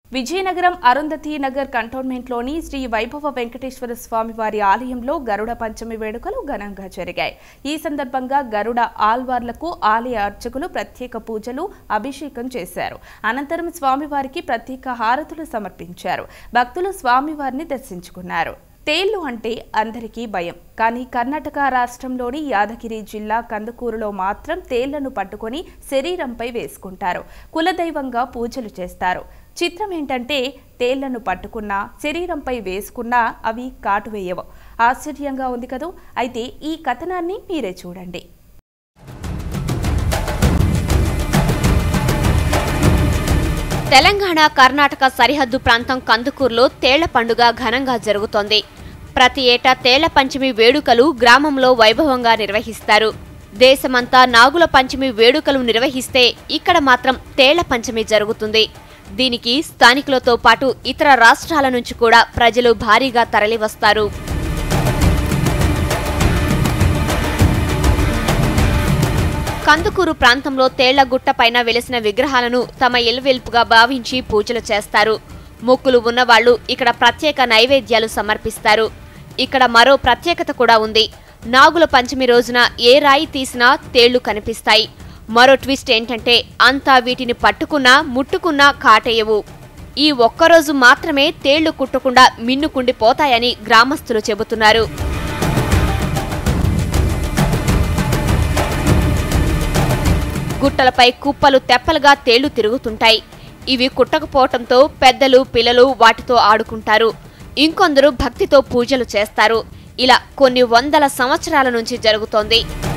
విజయనగరం అరుంధతి నగర్ కంటోన్మెంట్లోని శ్రీ వైభవ వెంకటేశ్వర స్వామి వారి ఆలయంలో గరుడ పంచమి వేడుకలు ఘనంగా జరిగాయి ఈ సందర్భంగా గరుడ ఆల్వార్లకు ఆలయ అర్చకులు ప్రత్యేక పూజలు అభిషేకం చేశారు అనంతరం స్వామివారికి ప్రత్యేక హారతులు సమర్పించారు భక్తులు స్వామివారిని దర్శించుకున్నారు తేళ్లు అంటే అందరికీ భయం కానీ కర్ణాటక రాష్ట్రంలోని యాదగిరి జిల్లా కందుకూరులో మాత్రం తేళ్లను పట్టుకొని శరీరంపై వేసుకుంటారు కులదైవంగా పూజలు చేస్తారు చిత్రం ఏంటంటే తేళ్లను పట్టుకున్నా శరీరంపై వేసుకున్నా అవి కాటు వేయవు ఆశ్చర్యంగా ఉంది కదూ అయితే ఈ కథనాన్ని మీరే చూడండి తెలంగాణ కర్ణాటక సరిహద్దు ప్రాంతం కందుకూరులో తేళ్ల పండుగ ఘనంగా జరుగుతోంది ప్రతి ఏటా తేళ్ల పంచమి వేడుకలు గ్రామంలో వైభవంగా నిర్వహిస్తారు దేశమంతా నాగుల పంచమి వేడుకలు నిర్వహిస్తే ఇక్కడ మాత్రం తేళ్ల పంచమి జరుగుతుంది దీనికి స్థానికులతో పాటు ఇతర రాష్ట్రాల నుంచి కూడా ప్రజలు భారీగా తరలివస్తారు కందుకూరు ప్రాంతంలో తేళ్ల గుట్టపైన వెలిసిన విగ్రహాలను తమ ఇల్వెల్పుగా భావించి పూజలు చేస్తారు మొక్కులు ఉన్నవాళ్లు ఇక్కడ ప్రత్యేక నైవేద్యాలు సమర్పిస్తారు ఇక్కడ మరో ప్రత్యేకత కూడా ఉంది నాగుల పంచమి రోజున ఏ రాయి తీసినా తేళ్లు కనిపిస్తాయి మరో ట్విస్ట్ ఏంటంటే అంతా వీటిని పట్టుకున్నా ముట్టుకున్నా కాటేయవు ఈ ఒక్కరోజు మాత్రమే తేళ్లు కుట్టకుండా మిన్నుకుండిపోతాయని గ్రామస్తులు చెబుతున్నారు గుట్టలపై కుప్పలు తెప్పలుగా తేళ్లు తిరుగుతుంటాయి ఇవి కుట్టకపోవటంతో పెద్దలు పిల్లలు వాటితో ఆడుకుంటారు ఇంకొందరు భక్తితో పూజలు చేస్తారు ఇలా కొన్ని వందల సంవత్సరాల నుంచి జరుగుతోంది